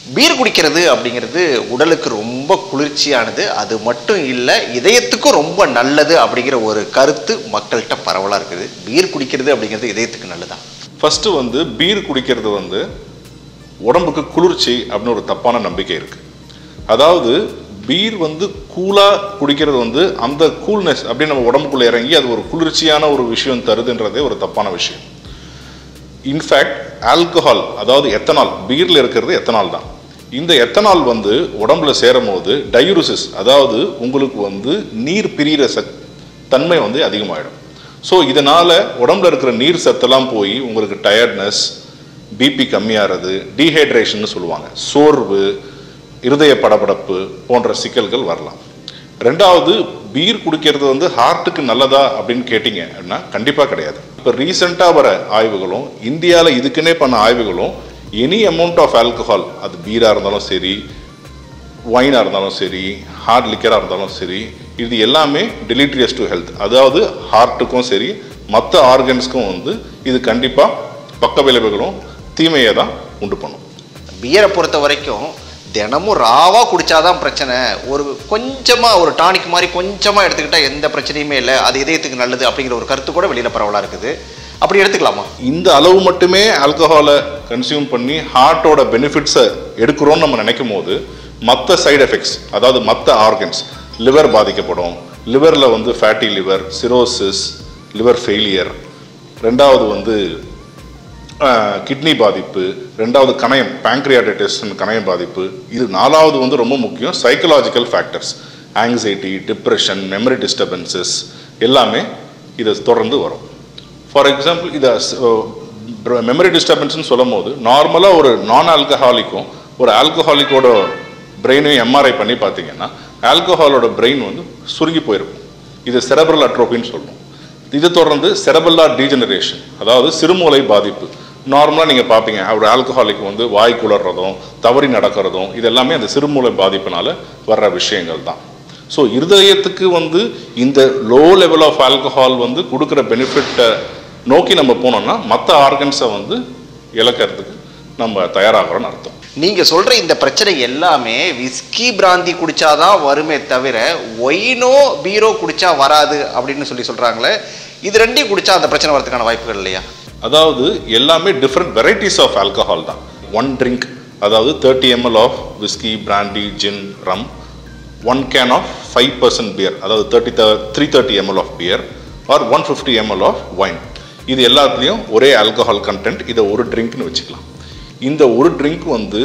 beer குடிக்கிறது அப்படிங்கிறது உடலுக்கு ரொம்ப குளிர்ச்சியானது அது மட்டும் இல்லை இதயத்துக்கும் ரொம்ப நல்லது அப்படிங்கிற ஒரு கருத்து மக்கள்கிட்ட பரவலாக இருக்குது பீர் குடிக்கிறது அப்படிங்கிறது இதயத்துக்கு நல்லதா ஃபர்ஸ்ட் வந்து பீர் குடிக்கிறது வந்து உடம்புக்கு குளிர்ச்சி அப்படின்னு ஒரு தப்பான நம்பிக்கை இருக்கு அதாவது பீர் வந்து கூலா குடிக்கிறது வந்து அந்த கூல்னஸ் அப்படியே நம்ம உடம்புக்குள்ள இறங்கி அது ஒரு குளிர்ச்சியான ஒரு விஷயம் தருதுன்றதே ஒரு தப்பான விஷயம் இன்ஃபேக்ட் ஆல்கஹால் அதாவது எத்தனால் பீரில் இருக்கிறது எத்தனால் தான் இந்த எத்தனால் வந்து உடம்புல சேரும் போது டயூரிசிஸ் அதாவது உங்களுக்கு வந்து நீர் பிரிகிற சக் தன்மை வந்து அதிகமாகிடும் ஸோ இதனால் உடம்புல இருக்கிற நீர் சத்தெல்லாம் போய் உங்களுக்கு டயர்ட்னஸ் பிபி கம்மியாகிறது டீஹைட்ரேஷன் சொல்லுவாங்க சோர்வு இருதய படபடப்பு போன்ற சிக்கல்கள் வரலாம் ரெண்டாவது பீர் குடிக்கிறது வந்து ஹார்ட்டுக்கு நல்லதா அப்படின்னு கேட்டிங்க அப்படின்னா கண்டிப்பாக கிடையாது இப்போ ரீசெண்டாக வர ஆய்வுகளும் இந்தியாவில் இதுக்குன்னே பண்ண ஆய்வுகளும் எனி அமௌண்ட் ஆஃப் ஆல்கஹால் அது பீராக இருந்தாலும் சரி ஒயினாக இருந்தாலும் சரி ஹார்ட் லிக்கராக இருந்தாலும் சரி இது எல்லாமே டெலிட்ரியஸ் டு ஹெல்த் அதாவது ஹார்ட்டுக்கும் சரி மற்ற ஆர்கன்ஸ்க்கும் வந்து இது கண்டிப்பாக பக்க விளைவுகளும் தீமையை தான் உண்டு பண்ணும் பியரை பொறுத்த வரைக்கும் தினமும் ராவா குடிச்சாதான் பிரச்சனை ஒரு கொஞ்சமாக ஒரு டானிக் மாதிரி கொஞ்சமாக எடுத்துக்கிட்டால் எந்த பிரச்சனையுமே இல்லை அது இதயத்துக்கு நல்லது அப்படிங்கிற ஒரு கருத்து கூட வெளியில் பரவலாக இருக்குது அப்படி எடுத்துக்கலாமா இந்த அளவு மட்டுமே ஆல்கஹாலை கன்சியூம் பண்ணி ஹார்ட்டோட பெனிஃபிட்ஸை எடுக்கிறோம்னு நம்ம நினைக்கும் போது மற்ற சைடு எஃபெக்ட்ஸ் அதாவது மற்ற ஆர்கன்ஸ் லிவர் பாதிக்கப்படும் லிவரில் வந்து fatty liver cirrhosis liver failure ரெண்டாவது வந்து கிட்னி பாதிப்பு ரெண்டாவது கணையம் பேங்க்ரியாட்டிஸ் கணையம் பாதிப்பு இது நாலாவது வந்து ரொம்ப முக்கியம் psychological factors anxiety depression memory disturbances எல்லாமே இதை தொடர்ந்து வரும் ஃபார் எக்ஸாம்பிள் இதை மெமரி டிஸ்டர்பன்ஸ்னு சொல்லும் போது நார்மலாக ஒரு நான் ஆல்கஹாலிக்கும் ஒரு ஆல்கஹாலிக்கோட பிரெயினையும் எம்ஆர்ஐ பண்ணி பார்த்தீங்கன்னா ஆல்கஹாலோட பிரெயின் வந்து சுருங்கி போயிருக்கும் இது செரபரல் அட்ரோபின்னு சொல்லுவோம் இது தொடர்ந்து செரபல்லா டீஜெனரேஷன் அதாவது சிறுமூளை பாதிப்பு நார்மலாக நீங்கள் பார்ப்பீங்க ஒரு ஆல்கஹாலிக் வந்து வாய் குளறதும் தவறி நடக்கிறதும் இது எல்லாமே அந்த சிறுமூளை பாதிப்பினால வர்ற விஷயங்கள் தான் ஸோ இருதயத்துக்கு வந்து இந்த லோ லெவல் ஆஃப் ஆல்கஹால் வந்து கொடுக்குற பெனிஃபிட்டை நோக்கி நம்ம போனோம்னா மற்ற ஆர்கன்ஸை வந்து இழக்கிறதுக்கு நம்ம தயாராகிறோம்னு அர்த்தம் நீங்க சொல்ற இந்த பிரச்சனை எல்லாமே விஸ்கி பிராந்தி குடிச்சாதான் வருமே தவிர ஒயினோ பீரோ குடிச்சா வராது அப்படின்னு சொல்லி சொல்றாங்களே இது ரெண்டையும் குடிச்சா அந்த பிரச்சனை வரதுக்கான வாய்ப்புகள் இல்லையா அதாவது எல்லாமே டிஃப்ரெண்ட் வெரைட்டிஸ் ஆஃப் ஆல்கஹால் தான் ஒன் ட்ரிங்க் அதாவது thirty ML of whisky brandy gin rum one can of five percent beer அதாவது thirty three thirty ML of beer or one fifty ML of wine இது எல்லாத்துலேயும் ஒரே alcohol content இதை ஒரு ட்ரிங்க்னு வச்சுக்கலாம் இந்த ஒரு ட்ரிங்க் வந்து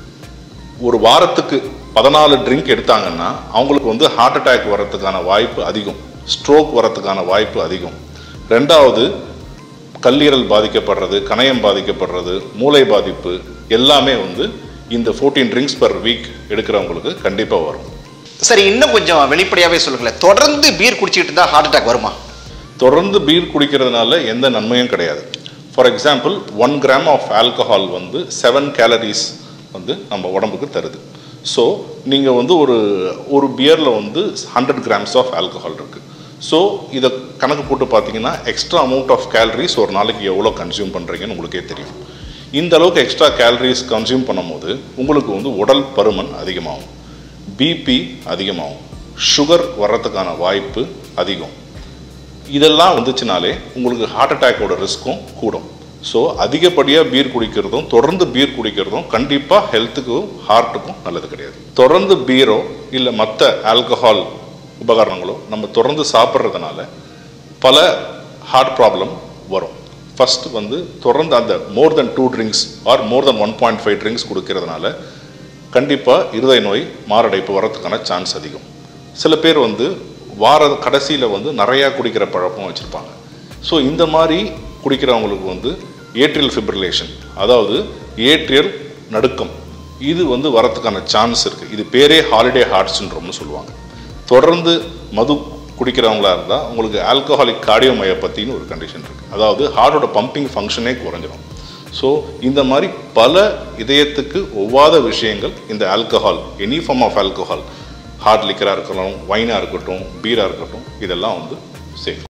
ஒரு வாரத்துக்கு பதினாலு ட்ரிங்க் எடுத்தாங்கன்னா அவங்களுக்கு வந்து ஹார்ட் அட்டாக் வர்றதுக்கான வாய்ப்பு அதிகம் ஸ்ட்ரோக் வர்றதுக்கான வாய்ப்பு அதிகம் ரெண்டாவது கல்லீரல் பாதிக்கப்படுறது கணையம் பாதிக்கப்படுறது மூளை பாதிப்பு எல்லாமே வந்து இந்த ஃபோர்டீன் ட்ரிங்க்ஸ் பர் வீக் எடுக்கிறவங்களுக்கு கண்டிப்பாக வரும் சரி இன்னும் கொஞ்சம் வெளிப்படையாவே சொல்லுங்களேன் தொடர்ந்து பீர் குடிச்சிட்டு இருந்தா ஹார்ட் அட்டாக் வருமா தொடர்ந்து பீர் குடிக்கிறதுனால எந்த நன்மையும் கிடையாது for example one gram of alcohol வந்து செவன் கேலரிஸ் வந்து நம்ம உடம்புக்கு தருது ஸோ நீங்கள் வந்து ஒரு ஒரு பியரில் வந்து ஹண்ட்ரட் கிராம்ஸ் ஆஃப் ஆல்கஹால் இருக்குது ஸோ இதை கணக்கு போட்டு பார்த்தீங்கன்னா எக்ஸ்ட்ரா அமௌண்ட் ஆஃப் கேலரிஸ் ஒரு நாளைக்கு எவ்வளோ கன்சியூம் பண்ணுறீங்கன்னு உங்களுக்கே தெரியும் இந்த அளவுக்கு எக்ஸ்ட்ரா கேலரிஸ் கன்சியூம் பண்ணும்போது உங்களுக்கு வந்து உடல் பருமன் அதிகமாகும் பிபி அதிகமாகும் சுகர் வர்றதுக்கான வாய்ப்பு அதிகம் இதெல்லாம் வந்துச்சுனாலே உங்களுக்கு ஹார்ட் அட்டாக்கோட ரிஸ்க்கும் கூடும் ஸோ அதிகப்படியாக பீர் குடிக்கிறதும் தொடர்ந்து பீர் குடிக்கிறதும் கண்டிப்பாக ஹெல்த்துக்கும் ஹார்ட்டுக்கும் நல்லது கிடையாது தொடர்ந்து பீரோ இல்லை மற்ற ஆல்கஹால் உபகரணங்களோ நம்ம தொடர்ந்து சாப்பிட்றதுனால பல ஹார்ட் ப்ராப்ளம் வரும் ஃபர்ஸ்ட் வந்து தொடர்ந்து அந்த more than two drinks or more than one point five drinks கொடுக்கறதுனால கண்டிப்பாக இருதய நோய் மாரடைப்பு வரதுக்கான சான்ஸ் அதிகம் சில பேர் வந்து வார கடைசியில் வந்து நிறையா குடிக்கிற பழக்கம் வச்சுருப்பாங்க ஸோ இந்த மாதிரி குடிக்கிறவங்களுக்கு வந்து ஏட்ரியல் ஃபிப்ரிலேஷன் அதாவது ஏட்ரியல் நடுக்கம் இது வந்து வரத்துக்கான சான்ஸ் இருக்குது இது பேரே ஹாலிடே ஹார்ட் சின்ரோம்னு சொல்லுவாங்க தொடர்ந்து மது குடிக்கிறவங்களா இருந்தால் உங்களுக்கு ஆல்கஹாலிக் கார்டியோமயோபத்தின்னு ஒரு கண்டிஷன் இருக்குது அதாவது ஹார்ட்டோட பம்பிங் ஃபங்க்ஷனே குறைஞ்சிரும் ஸோ இந்த மாதிரி பல இதயத்துக்கு ஒவ்வாத விஷயங்கள் இந்த alcohol any form of alcohol hard லிக்கராக இருக்கலாம் வைனாக இருக்கட்டும் பீராக இருக்கட்டும் இதெல்லாம் வந்து சேஃப்